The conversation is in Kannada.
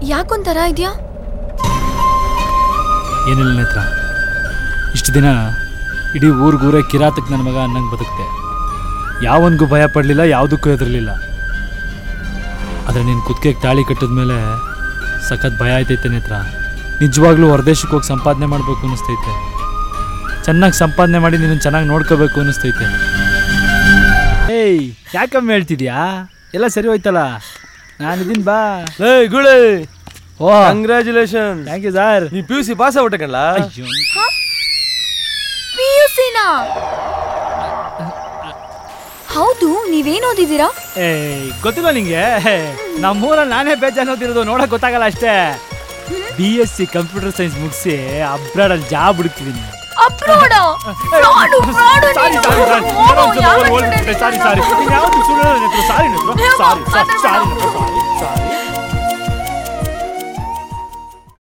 ಯಾಕೊಂಥರ ಇದೆಯಾ ಏನಿಲ್ಲ ನೇತ್ರ ಇಷ್ಟು ದಿನ ಇಡೀ ಊರಿಗೂರೇ ಕಿರಾತಕ್ಕೆ ನನ್ನ ಮಗ ಅನ್ನಂಗೆ ಬದುಕ್ತೆ ಯಾವನಿಗೂ ಭಯ ಪಡಲಿಲ್ಲ ಯಾವುದಕ್ಕೂ ಹೆದರಲಿಲ್ಲ ಆದರೆ ನೀನು ಕುತ್ತಿಗೆಗೆ ತಾಳಿ ಕಟ್ಟಿದ್ಮೇಲೆ ಸಖತ್ ಭಯ ಆಯ್ತೈತೆ ನೇತ್ರ ನಿಜವಾಗ್ಲೂ ಹೊರದೇಶಕ್ಕೆ ಹೋಗಿ ಸಂಪಾದನೆ ಮಾಡಬೇಕು ಅನ್ನಿಸ್ತೈತೆ ಚೆನ್ನಾಗಿ ಸಂಪಾದನೆ ಮಾಡಿ ನಿನ್ನ ಚೆನ್ನಾಗಿ ನೋಡ್ಕೋಬೇಕು ಅನ್ನಿಸ್ತೈತೆ ಏಯ್ ಯಾಕಮ್ಮ ಹೇಳ್ತಿದ್ಯಾ ಎಲ್ಲ ಸರಿ ಹೋಯ್ತಲ್ಲ ನಾನಿದ್ದೀನಿ ಬಾ ಏಯ್ ಗುಳೆ ಓ ಕಂಗ್ರ್ಯಾಚುಲೇಷನ್ ಥ್ಯಾಂಕ್ ಯು ಸರ್ ನೀ ಪಿ ಯು ಸಿ ಪಾಸ್ ಆಗ್ಬಿಟ್ಟಕಲ್ಲ ಅಯ್ಯೋ ಪಿ ಯು ಸಿನಾ ಹೌದು ನೀವೇನ್ ಓದಿದ್ದೀರಾ ಏ ಗೊತ್ತಿಲ್ಲ ನಿಂಗೆ ನಮ್ಮೂರಲ್ಲಿ ನಾನೇ ಬೇಜಾನ್ ಓದಿರೋದು ನೋಡಕ್ ಗೊತ್ತಾಗಲ್ಲ ಅಷ್ಟೇ B S C computer science ಮುಗಿಸಿ ಅಬ್ರಾಡಲ್ಲಿ ಜಾಬ್ ಹುಡುಕ್ತಿದ್ದೀನಿ ಅಪ್ರೋಡ fraud fraud sorry sorry sorry sorry sorry sorry sorry sorry sorry sorry sorry sorry ಸಾರಿ